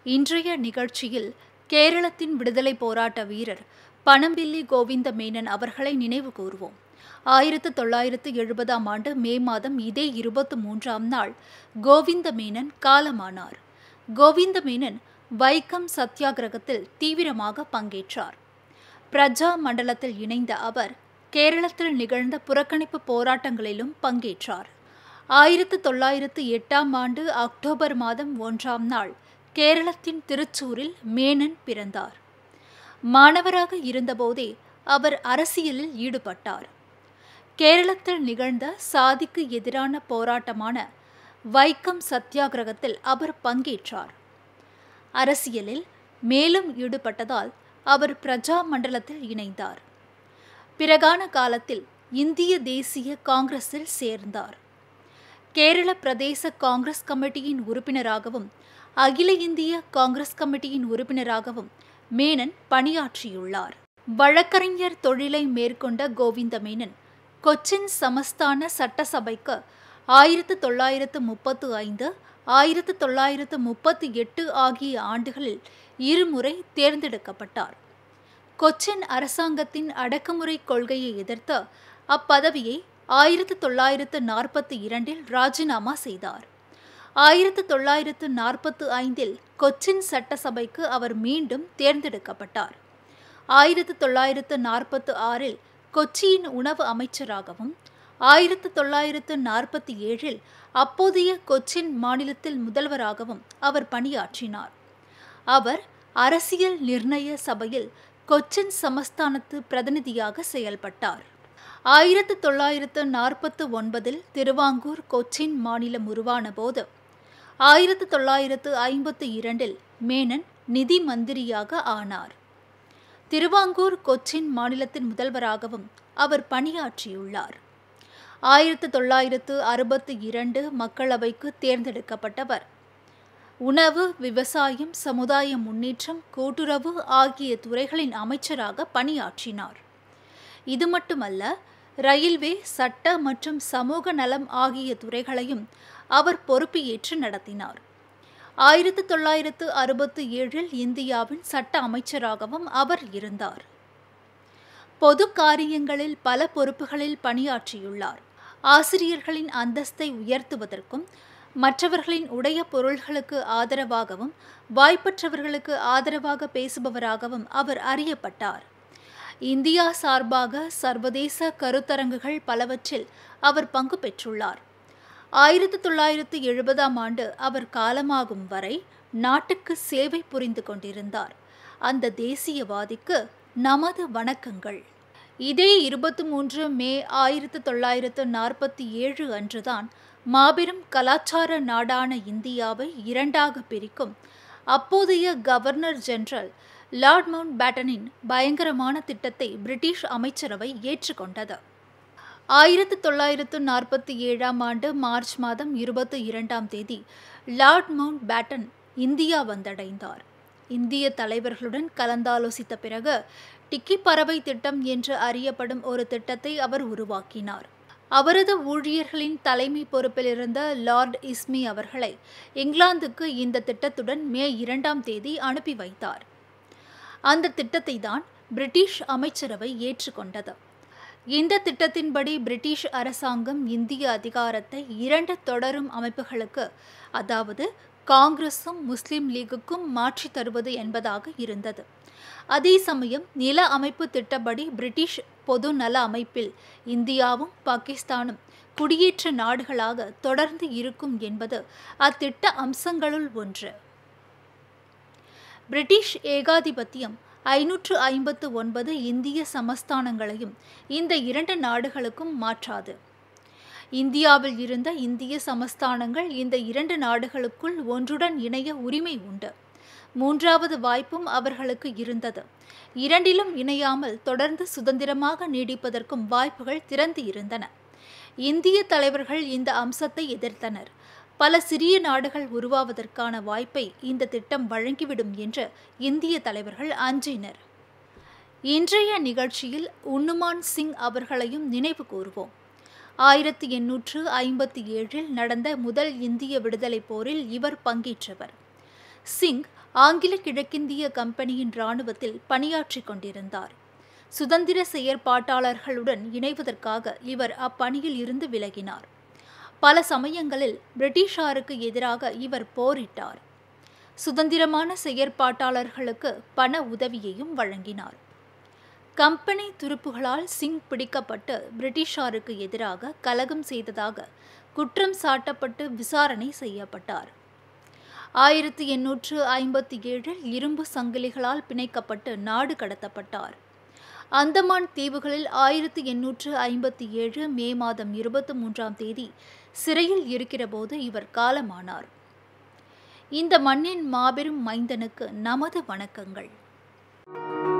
இன்றைய நிகழ்ச்சியில் கேரளத்தின் விடுதலை போராட்ட வீரர் பனம்பில்லி கோவிந்த மேனன் அவர்களை நினைவு கூறுவோம் ஆயிரத்து தொள்ளாயிரத்து எழுபதாம் ஆண்டு மே மாதம் இதே இருபத்து மூன்றாம் நாள் கோவிந்த மேனன் காலமானார் கோவிந்த மேனன் வைக்கம் சத்தியாகிரகத்தில் தீவிரமாக பங்கேற்றார் பிரஜா மண்டலத்தில் இணைந்த அவர் கேரளத்தில் நிகழ்ந்த புறக்கணிப்பு போராட்டங்களிலும் பங்கேற்றார் ஆயிரத்து தொள்ளாயிரத்து எட்டாம் ஆண்டு அக்டோபர் மாதம் ஒன்றாம் நாள் கேரளத்தின் திருச்சூரில் மேனன் பிறந்தார் மாணவராக இருந்தபோதே அவர் அரசியலில் ஈடுபட்டார் கேரளத்தில் நிகழ்ந்த சாதிக்கு எதிரான போராட்டமான வைக்கம் சத்தியாகிரகத்தில் அவர் பங்கேற்றார் அரசியலில் மேலும் ஈடுபட்டதால் அவர் பிரஜா மண்டலத்தில் இணைந்தார் பிறகான காலத்தில் இந்திய தேசிய காங்கிரஸில் சேர்ந்தார் கேரள பிரதேச காங்கிரஸ் கமிட்டியின் உறுப்பினராகவும் அகில இந்திய காங்கிரஸ் கமிட்டியின் உறுப்பினராகவும் மேனன் பணியாற்றியுள்ளார் வழக்கறிஞர் தொழிலை மேற்கொண்ட கோவிந்த மேனன் கொச்சின் சமஸ்தான சட்டசபைக்கு ஆயிரத்து தொள்ளாயிரத்து முப்பத்து ஐந்து ஆயிரத்து தொள்ளாயிரத்து முப்பத்தி எட்டு ஆகிய ஆண்டுகளில் இருமுறை தேர்ந்தெடுக்கப்பட்டார் கொச்சின் அரசாங்கத்தின் அடக்குமுறை கொள்கையை எதிர்த்து அப்பதவியை ஆயிரத்து தொள்ளாயிரத்து நாற்பத்தி இரண்டில் ராஜினாமா செய்தார் ஆயிரத்து தொள்ளாயிரத்து நாற்பத்து ஐந்தில் கொச்சின் சட்டசபைக்கு அவர் மீண்டும் தேர்ந்தெடுக்கப்பட்டார் ஆயிரத்து தொள்ளாயிரத்து நாற்பத்து ஆறில் கொச்சியின் உணவு அமைச்சராகவும் ஆயிரத்து தொள்ளாயிரத்து நாற்பத்தி ஏழில் அப்போதைய கொச்சின் மாநிலத்தில் முதல்வராகவும் அவர் பணியாற்றினார் அவர் அரசியல் நிர்ணய சபையில் கொச்சின் சமஸ்தானத்து பிரதிநிதியாக செயல்பட்டார் ஆயிரத்து தொள்ளாயிரத்து நாற்பத்து ஒன்பதில் திருவாங்கூர் கொச்சின் மாநிலம் உருவான போது ஆயிரத்து தொள்ளாயிரத்து ஐம்பத்து இரண்டில் மேனன் நிதி மந்திரியாக ஆனார் திருவாங்கூர் கொச்சின் மாநிலத்தின் முதல்வராகவும் அவர் பணியாற்றியுள்ளார் ஆயிரத்து தொள்ளாயிரத்து அறுபத்தி இரண்டு மக்களவைக்கு தேர்ந்தெடுக்கப்பட்டவர் உணவு விவசாயம் சமுதாய முன்னேற்றம் கூட்டுறவு ஆகிய துறைகளின் அமைச்சராக பணியாற்றினார் இது மட்டுமல்ல ரயில்வே சட்ட மற்றும் சமூக நலம் ஆகிய துறைகளையும் அவர் பொறுப்பேற்று நடத்தினார் ஆயிரத்து தொள்ளாயிரத்து அறுபத்தி ஏழில் இந்தியாவின் சட்ட அமைச்சராகவும் அவர் இருந்தார் பொது காரியங்களில் பல பொறுப்புகளில் பணியாற்றியுள்ளார் ஆசிரியர்களின் அந்தஸ்தை உயர்த்துவதற்கும் மற்றவர்களின் உடைய பொருள்களுக்கு ஆதரவாகவும் வாய்ப்பற்றவர்களுக்கு ஆதரவாக பேசுபவராகவும் அவர் அறியப்பட்டார் இந்தியா சார்பாக சர்வதேச கருத்தரங்குகள் பலவற்றில் அவர் பங்கு பெற்றுள்ளார் ஆயிரத்து தொள்ளாயிரத்து எழுபதாம் ஆண்டு அவர் காலமாகும் வரை நாட்டுக்கு சேவை புரிந்து கொண்டிருந்தார் அந்த தேசியவாதிக்கு நமது வணக்கங்கள் இதே இருபத்தி மூன்று மே ஆயிரத்து தொள்ளாயிரத்து நாற்பத்தி ஏழு அன்றுதான் மாபெரும் கலாச்சார நாடான இந்தியாவை இரண்டாக பிரிக்கும் அப்போதைய கவர்னர் ஜெனரல் லார்ட் மவுண்ட் பேட்டனின் பயங்கரமான திட்டத்தை பிரிட்டிஷ் அமைச்சரவை ஏற்றுக்கொண்டது ஆயிரத்து தொள்ளாயிரத்து நாற்பத்தி ஏழாம் ஆண்டு மார்ச் மாதம் இருபத்தி இரண்டாம் தேதி லார்ட் மவுண்ட் பேட்டன் இந்தியா வந்தடைந்தார் இந்திய தலைவர்களுடன் கலந்தாலோசித்த பிறகு டிக்கி பறவை திட்டம் என்று அறியப்படும் ஒரு திட்டத்தை அவர் உருவாக்கினார் அவரது ஊழியர்களின் தலைமை பொறுப்பில் இருந்த லார்ட் இஸ்மி அவர்களை இங்கிலாந்துக்கு இந்த திட்டத்துடன் மே இரண்டாம் தேதி அனுப்பி வைத்தார் அந்த திட்டத்தை தான் பிரிட்டிஷ் அமைச்சரவை ஏற்றுக்கொண்டது இந்த திட்டத்தின்படி பிரிட்டிஷ் அரசாங்கம் இந்திய அதிகாரத்தை இரண்டு தொடரும் அமைப்புகளுக்கு அதாவது காங்கிரஸும் முஸ்லிம் லீகுக்கும் மாற்றி தருவது என்பதாக இருந்தது அதே சமயம் நில அமைப்பு திட்டப்படி பிரிட்டிஷ் பொது நல அமைப்பில் இந்தியாவும் பாகிஸ்தானும் குடியேற்ற நாடுகளாக தொடர்ந்து இருக்கும் என்பது அத்திட்ட அம்சங்களுள் ஒன்று பிரிட்டிஷ் ஏகாதிபத்தியம் ஐநூற்று ஐம்பத்து ஒன்பது இந்திய சமஸ்தானங்களையும் இந்த இரண்டு நாடுகளுக்கும் மாற்றாது இந்தியாவில் இருந்த இந்திய சமஸ்தானங்கள் இந்த இரண்டு நாடுகளுக்குள் ஒன்றுடன் இணைய உரிமை உண்டு மூன்றாவது வாய்ப்பும் அவர்களுக்கு இருந்தது இரண்டிலும் இணையாமல் தொடர்ந்து சுதந்திரமாக நீடிப்பதற்கும் வாய்ப்புகள் திறந்து இருந்தன இந்திய தலைவர்கள் இந்த அம்சத்தை எதிர்த்தனர் பல சிறிய நாடுகள் உருவாவதற்கான வாய்ப்பை இந்த திட்டம் வழங்கிவிடும் என்று இந்திய தலைவர்கள் அஞ்சினர் இன்றைய நிகழ்ச்சியில் உன்னுமான் சிங் அவர்களையும் நினைவு கூறுவோம் ஆயிரத்தி எண்ணூற்று ஐம்பத்தி ஏழில் நடந்த முதல் இந்திய விடுதலைப் போரில் இவர் பங்கேற்றவர் சிங் ஆங்கில கிழக்கிந்திய கம்பெனியின் இராணுவத்தில் பணியாற்றிக் கொண்டிருந்தார் சுதந்திர செயற்பாட்டாளர்களுடன் இணைவதற்காக இவர் அப்பணியில் இருந்து விலகினார் பல சமயங்களில் பிரிட்டிஷாருக்கு எதிராக இவர் போரிட்டார் சுதந்திரமான செயற்பாட்டாளர்களுக்கு பண உதவியையும் வழங்கினார் கம்பெனி துருப்புகளால் சிங் பிடிக்கப்பட்டு பிரிட்டிஷாருக்கு எதிராக கலகம் செய்ததாக குற்றம் சாட்டப்பட்டு விசாரணை செய்யப்பட்டார் ஆயிரத்தி எண்ணூற்று ஐம்பத்தி ஏழில் இரும்பு சங்கிலிகளால் பிணைக்கப்பட்டு நாடு கடத்தப்பட்டார் அந்தமான் தீவுகளில் ஆயிரத்தி எண்ணூற்று ஐம்பத்தி ஏழு மே மாதம் இருபத்தி மூன்றாம் தேதி சிறையில் இருக்கிறபோது இவர் காலமானார் இந்த மண்ணின் மாபெரும் மைந்தனுக்கு நமது வணக்கங்கள்